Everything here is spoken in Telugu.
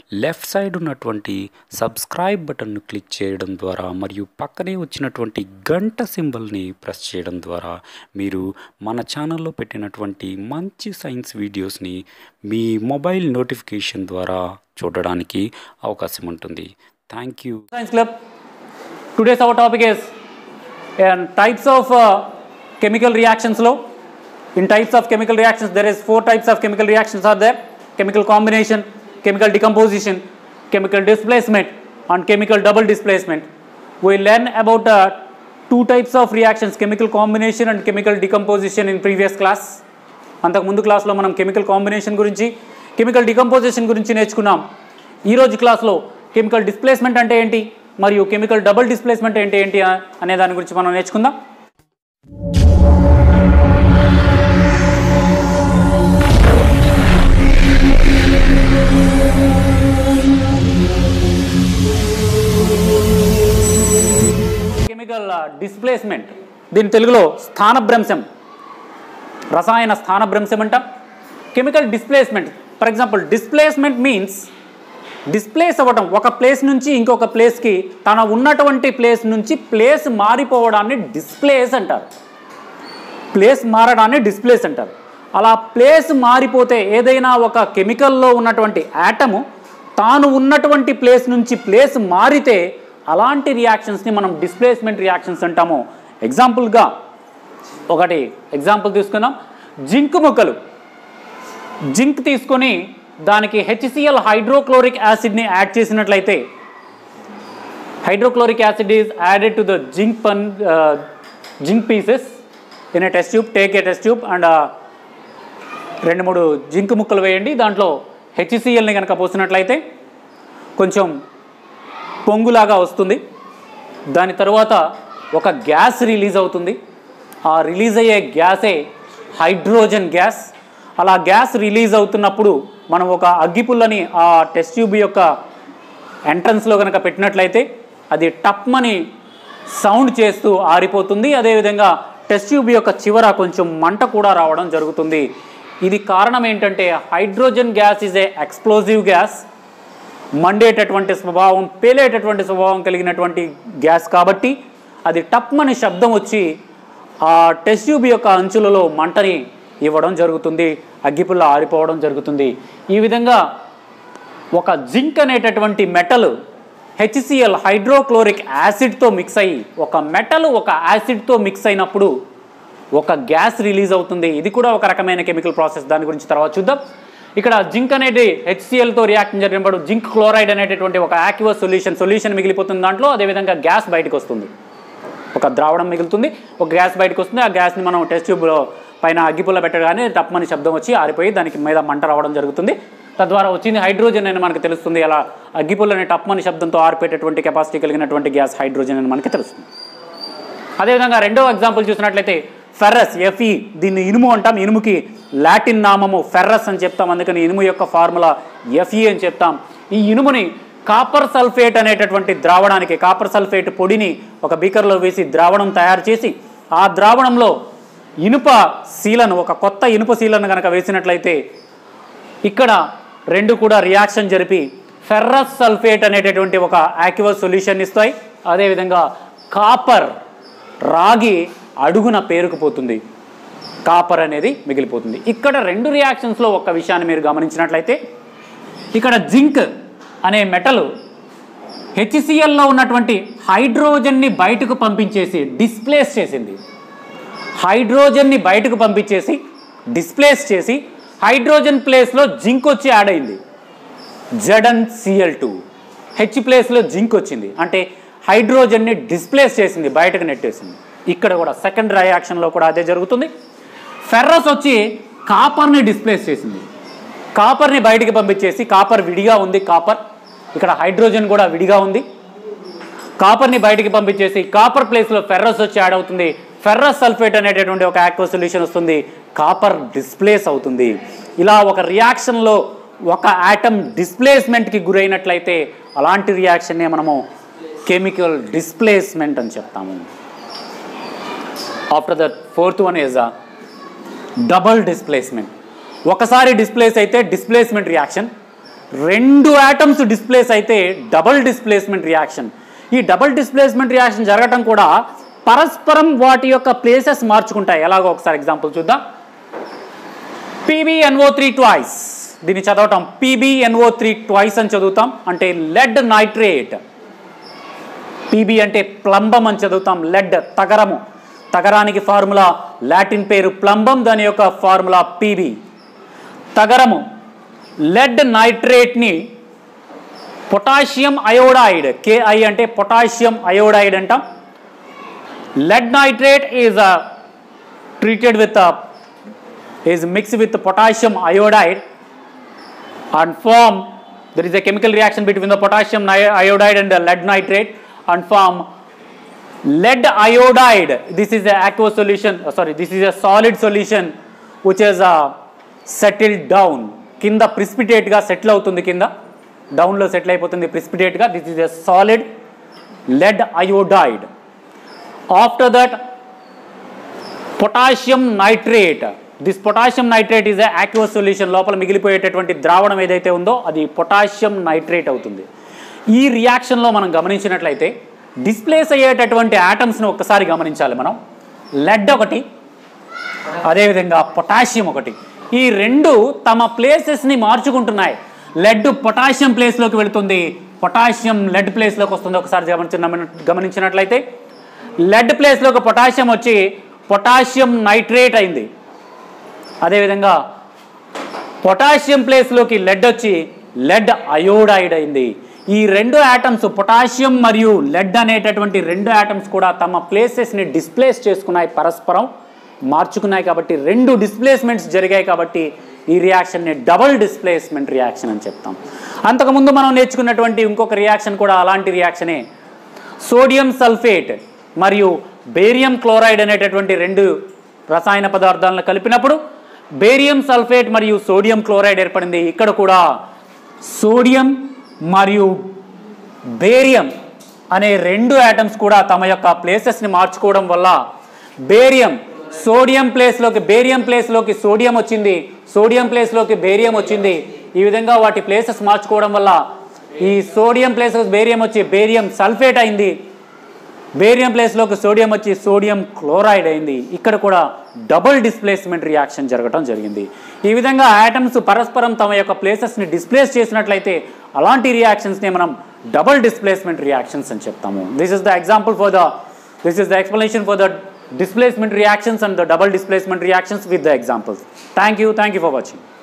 లెఫ్ట్ సైడ్ ఉన్నటువంటి సబ్స్క్రైబ్ బటన్ను క్లిక్ చేయడం ద్వారా మరియు పక్కనే వచ్చినటువంటి గంట సింబల్ని ప్రెస్ చేయడం ద్వారా మీరు మన ఛానల్లో పెట్టినటువంటి మంచి సైన్స్ వీడియోస్ని మీ మొబైల్ నోటిఫికేషన్ ద్వారా చూడడానికి అవకాశం ఉంటుంది thank you Science Club. Today's our topic is uh, types of uh, chemical reactions law. In types of chemical reactions, there is four types of chemical reactions are there. Chemical combination, chemical decomposition, chemical displacement and chemical double displacement. We learn about uh, two types of reactions, chemical combination and chemical decomposition in previous class. అంతకు ముందు క్లాస్లో మనం కెమికల్ కాంబినేషన్ గురించి కెమికల్ డికంపోజిషన్ గురించి నేర్చుకున్నాం ఈరోజు క్లాస్లో కెమికల్ డిస్ప్లేస్మెంట్ అంటే ఏంటి మరియు కెమికల్ డబుల్ డిస్ప్లేస్మెంట్ అంటే ఏంటి అ- అనే దాని గురించి మనం నేర్చుకుందాం కెమికల్ డిస్ప్లేస్మెంట్ దీని తెలుగులో స్థానభ్రంశం రసాయన స్థానభ్రంశం అంటాం chemical displacement for example displacement means displace అవ్వటం ఒక ప్లేస్ నుంచి ఇంకొక ప్లేస్కి తన ఉన్నటువంటి ప్లేస్ నుంచి ప్లేస్ మారిపోవడాన్ని డిస్ప్లేస్ అంటారు ప్లేస్ మారడాన్ని డిస్ప్లేస్ అంటారు అలా ప్లేస్ మారిపోతే ఏదైనా ఒక కెమికల్లో ఉన్నటువంటి యాటము తాను ఉన్నటువంటి ప్లేస్ నుంచి ప్లేస్ మారితే అలాంటి రియాక్షన్స్ని మనం డిస్ప్లేస్మెంట్ రియాక్షన్స్ అంటాము ఎగ్జాంపుల్గా ఒకటి ఎగ్జాంపుల్ తీసుకుందాం జింక్ ముక్కలు జింక్ తీసుకొని దానికి హెచ్సిఎల్ హైడ్రోక్లోరిక్ యాసిడ్ని యాడ్ చేసినట్లయితే hydrochloric acid is added to the zinc పన్ zinc pieces in a test tube take a test tube and రెండు మూడు జింక్ ముక్కలు వేయండి దాంట్లో హెచ్సిఎల్ని కనుక పోసినట్లయితే కొంచెం పొంగులాగా వస్తుంది దాని తర్వాత ఒక గ్యాస్ రిలీజ్ అవుతుంది ఆ రిలీజ్ అయ్యే గ్యాసే హైడ్రోజన్ గ్యాస్ అలా గ్యాస్ రిలీజ్ అవుతున్నప్పుడు మనం ఒక అగ్గిపుల్లని ఆ టెస్ట్ ట్యూబ్ యొక్క ఎంట్రన్స్లో కనుక పెట్టినట్లయితే అది టప్మని సౌండ్ చేస్తూ ఆరిపోతుంది అదేవిధంగా టెస్ట్ ట్యూబ్ యొక్క చివర కొంచెం మంట కూడా రావడం జరుగుతుంది ఇది కారణం ఏంటంటే hydrogen gas is a explosive gas మండేటటువంటి స్వభావం పేలేటటువంటి స్వభావం కలిగినటువంటి గ్యాస్ కాబట్టి అది టప్మని శబ్దం వచ్చి ఆ టెస్ట్ ట్యూబ్ యొక్క అంచులలో మంటని ఇవ్వడం జరుగుతుంది అగ్గిపుల్ల ఆరిపోవడం జరుగుతుంది ఈ విధంగా ఒక జింక్ అనేటటువంటి మెటల్ హెచ్సిఎల్ హైడ్రోక్లోరిక్ యాసిడ్తో మిక్స్ అయ్యి ఒక మెటల్ ఒక యాసిడ్తో మిక్స్ అయినప్పుడు ఒక గ్యాస్ రిలీజ్ అవుతుంది ఇది కూడా ఒక రకమైన కెమికల్ ప్రాసెస్ దాని గురించి తర్వాత చూద్దాం ఇక్కడ జింక్ అనేది హెచ్సిఎల్తో రియాక్షన్ జరిగినప్పుడు జింక్ క్లోరైడ్ అనేటటువంటి ఒక యాక్యువస్ సొల్యూషన్ సొల్యూషన్ మిగిలిపోతుంది దాంట్లో అదేవిధంగా గ్యాస్ బయటకు వస్తుంది ఒక ద్రావణం మిగులుతుంది ఒక గ్యాస్ బయటకు వస్తుంది ఆ గ్యాస్ని మనం టెస్ట్ ట్యూబ్లో పైన అగ్గిపుల్ల పెట్టగానే తప్పమని శబ్దం వచ్చి ఆరిపోయి దానికి మీద మంట రావడం జరుగుతుంది తద్వారా వచ్చింది హైడ్రోజన్ అని మనకు తెలుస్తుంది అలా అగ్గిపుల్లని టప్మని శబ్దంతో ఆరిపోయేటటువంటి కెపాసిటీ కలిగినటువంటి గ్యాస్ హైడ్రోజన్ అని మనకి తెలుస్తుంది అదేవిధంగా రెండో ఎగ్జాంపుల్ చూసినట్లయితే ఫెర్రస్ ఎఫ్ఈ దీన్ని ఇనుము అంటాం ఇనుముకి లాటిన్ నామము ఫెర్రస్ అని చెప్తాం అందుకని ఇనుము యొక్క ఫార్ములా ఎఫ్ఈ అని చెప్తాం ఈ ఇనుముని కాపర్ సల్ఫేట్ అనేటటువంటి ద్రావణానికి కాపర్ సల్ఫేట్ పొడిని ఒక బీకర్లో వేసి ద్రావణం తయారు చేసి ఆ ద్రావణంలో ఇనుప శీలను ఒక కొత్త ఇనుప శీలను కనుక వేసినట్లయితే ఇక్కడ రెండు కూడా రియాక్షన్ జరిపి ఫెర్రస్ సల్ఫేట్ అనేటటువంటి ఒక యాక్యువస్ సొల్యూషన్ ఇస్తాయి అదేవిధంగా కాపర్ రాగి అడుగున పేరుకుపోతుంది కాపర్ అనేది మిగిలిపోతుంది ఇక్కడ రెండు రియాక్షన్స్లో ఒక విషయాన్ని మీరు గమనించినట్లయితే ఇక్కడ జింక్ అనే మెటల్ హెచ్సిఎల్లో ఉన్నటువంటి హైడ్రోజన్ని బయటకు పంపించేసి డిస్ప్లేస్ చేసింది హైడ్రోజన్ని బయటకు పంపించేసి డిస్ప్లేస్ చేసి హైడ్రోజన్ ప్లేస్లో జింక్ వచ్చి యాడ్ అయింది జడన్ సిఎల్ టూ హెచ్ ప్లేస్లో జింక్ వచ్చింది అంటే హైడ్రోజన్ని డిస్ప్లేస్ చేసింది బయటకు నెట్టేసింది ఇక్కడ కూడా సెకండ్ రియాక్షన్లో కూడా అదే జరుగుతుంది ఫెర్రస్ వచ్చి కాపర్ని డిస్ప్లేస్ చేసింది కాపర్ని బయటికి పంపించేసి కాపర్ విడిగా ఉంది కాపర్ ఇక్కడ హైడ్రోజన్ కూడా విడిగా ఉంది కాపర్ని బయటికి పంపించేసి కాపర్ ప్లేస్లో ఫెర్రస్ వచ్చి యాడ్ అవుతుంది ఫెర్రస్ సల్ఫేట్ అనేటటువంటి ఒక యాక్వ సొల్యూషన్ వస్తుంది కాపర్ డిస్ప్లేస్ అవుతుంది ఇలా ఒక రియాక్షన్లో ఒక యాటమ్ డిస్ప్లేస్మెంట్కి గురైనట్లయితే అలాంటి రియాక్షన్నే మనము కెమికల్ డిస్ప్లేస్మెంట్ అని చెప్తాము after that fourth one is a double displacement ఒకసారి డిస్ప్లేస్ అయితే డిస్ప్లేస్మెంట్ రియాక్షన్ రెండు ఆటమ్స్ డిస్ప్లేస్ అయితే డబుల్ డిస్ప్లేస్మెంట్ రియాక్షన్ ఈ డబుల్ డిస్ప్లేస్మెంట్ రియాక్షన్ జరగటం కూడా పరస్పరం వాటి యొక్క ప్లేసెస్ మార్చుకుంటాయి ఎలాగో ఒకసారి ఎగ్జాంపుల్ చూద్దాం పీబీఎన్ఓ త్రీ ట్వైస్ దీన్ని చదవటం పీబీఎన్ఓ త్రీ ట్వైస్ అని చదువుతాం అంటే లెడ్ నైట్రేట్ పీబీ అంటే ప్లంబం అని చదువుతాం లెడ్ తగరము తగరానికి ఫార్ములా లాటిన్ పేరు ప్లంబం దాని యొక్క ఫార్ములా పీబీ తగరము లెడ్ నైట్రేట్ని పొటాషియం అయోడైడ్ కేఐ అంటే పొటాషియం అయోడైడ్ అంటాం lead nitrate is treated with is mixed with potassium iodide and form there is a chemical reaction between the potassium ni- iodide and the lead nitrate and form lead iodide this is a aqueous solution uh, sorry this is a solid solution which is uh, settled down కింద ప్రిసిపిటేట్గా సెటిల్ అవుతుంది కింద డౌన్లో సెటిల్ అయిపోతుంది ప్రిసిపిటేట్గా this is a solid lead iodide after that potassium nitrate this potassium nitrate is aqueous solution లోపల మిగిలిపోయేటటువంటి ద్రావణం ఏదైతే ఉందో అది పొటాషియం నైట్రేట్ అవుతుంది ఈ రియాక్షన్లో మనం గమనించినట్లయితే డిస్ప్లేస్ అయ్యేటటువంటి ఆటమ్స్ని ఒక్కసారి గమనించాలి మనం లెడ్ ఒకటి అదేవిధంగా పొటాషియం ఒకటి ఈ రెండు తమ ప్లేసెస్ని మార్చుకుంటున్నాయి లెడ్ పొటాషియం ప్లేస్లోకి వెళుతుంది పొటాషియం లెడ్ ప్లేస్లోకి వస్తుంది ఒకసారి గమనించిన గమనించినట్లయితే లెడ్ ప్లేస్లోకి పొటాషియం వచ్చి పొటాషియం నైట్రేట్ అయింది అదేవిధంగా పొటాషియం ప్లేస్లోకి లెడ్ వచ్చి లెడ్ అయోడైడ్ అయింది ఈ రెండు ఆటమ్స్ పొటాషియం మరియు లెడ్ అనేటటువంటి రెండు ఆటమ్స్ కూడా తమ ప్లేసెస్ని డిస్ప్లేస్ చేసుకున్నాయి పరస్పరం మార్చుకున్నాయి కాబట్టి రెండు డిస్ప్లేస్మెంట్స్ జరిగాయి కాబట్టి ఈ రియాక్షన్ని డబుల్ డిస్ప్లేస్మెంట్ రియాక్షన్ అని చెప్తాం అంతకుముందు మనం నేర్చుకున్నటువంటి ఇంకొక రియాక్షన్ కూడా అలాంటి రియాక్షనే సోడియం సల్ఫేట్ మరియు బేరియం క్లోరైడ్ అనేటటువంటి రెండు రసాయన పదార్థాలను కలిపినప్పుడు బేరియం సల్ఫేట్ మరియు సోడియం క్లోరైడ్ ఏర్పడింది ఇక్కడ కూడా సోడియం మరియు బేరియం అనే రెండు ఆటమ్స్ కూడా తమ యొక్క ప్లేసెస్ని మార్చుకోవడం వల్ల బేరియం సోడియం ప్లేస్లోకి బేరియం ప్లేస్లోకి సోడియం వచ్చింది సోడియం ప్లేస్లోకి బేరియం వచ్చింది ఈ విధంగా వాటి ప్లేసెస్ మార్చుకోవడం వల్ల ఈ సోడియం ప్లేసెస్ బేరియం వచ్చి బేరియం సల్ఫేట్ అయింది బేరియం ప్లేస్లోకి సోడియం వచ్చి సోడియం క్లోరైడ్ అయింది ఇక్కడ కూడా డబుల్ డిస్ప్లేస్మెంట్ రియాక్షన్ జరగడం జరిగింది ఈ విధంగా ఆటమ్స్ పరస్పరం తమ యొక్క ప్లేసెస్ని డిస్ప్లేస్ చేసినట్లయితే అలాంటి రియాక్షన్స్ని మనం డబుల్ డిస్ప్లేస్మెంట్ రియాక్షన్స్ అని చెప్తాము this is the example for the this is the explanation for the displacement reactions and the double displacement reactions with the examples. Thank you. Thank you for watching.